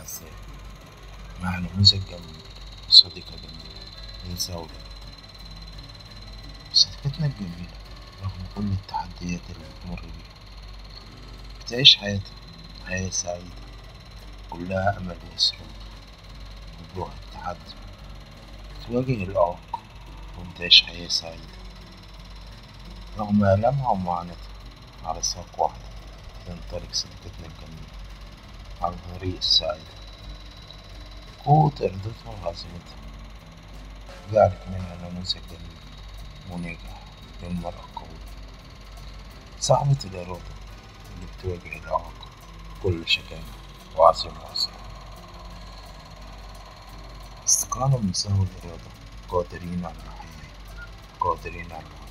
الأحزاب مع نموذج جميل وصديقة جميلة ينسى ولاد صديقتنا الجميلة رغم كل التحديات اللي بتمر بيها بتعيش حياتها حياة سعيدة كلها أمل وإصرار وبروح التحدي بتواجه الإعاقة وبتعيش حياة سعيدة رغم آلامها ومعاناتها على ساق واحدة تنطلق صديقتنا الجميلة على طريق السعادة قوة إرادتها وعزيمتها جعلت منها نموذج جميل وناجح للمرأة القوية صاحبة الإرادة اللي بتواجه الإعاقة بكل شجاعة وعزيمة وصبر استقامة من سهو الإرادة قادرين على الحياة قادرين على الحياة